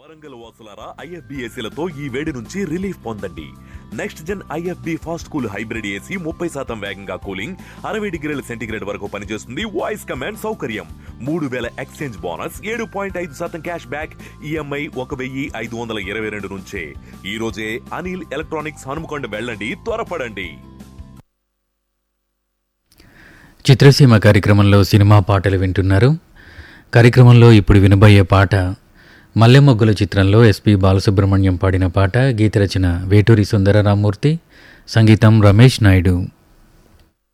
వరంగల్ వాసులారా ఐఎఫ్బిఎస్సీలతో ఈ వేడి నుంచి రిలీఫ్ పొందండి next gen IFB fast cool hybrid AC ముప్పై శాతం వేగంగా కూలింగ్ అరవై డిగ్రీల సెంటీగ్రేడ్ వరకు పనిచేస్తుంది వాయిస్ కమాండ్ సౌకర్యం మూడు వేల ఎక్స్చేంజ్ బోనస్ ఏడు పాయింట్ ఐదు శాతం క్యాష్ బ్యాక్ ఈఎంఐ ఒక వెయ్యి ఐదు వందల ఇరవై రెండు నుంచే ఈ రోజే అనిల్ ఎలక్ట్రానిక్స్ హనుమకొండ వెళ్ళండి త్వరపడండి చిత్రసీమ కార్యక్రమంలో సినిమా పాటలు వింటున్నారు కార్యక్రమంలో ఇప్పుడు వినబోయే పాట మల్లెమొగ్గుల చిత్రంలో ఎస్పి బాలసుబ్రహ్మణ్యం పాడిన పాట గీత రచన వేటూరి సుందరరామూర్తి సంగీతం రమేష్ నాయుడు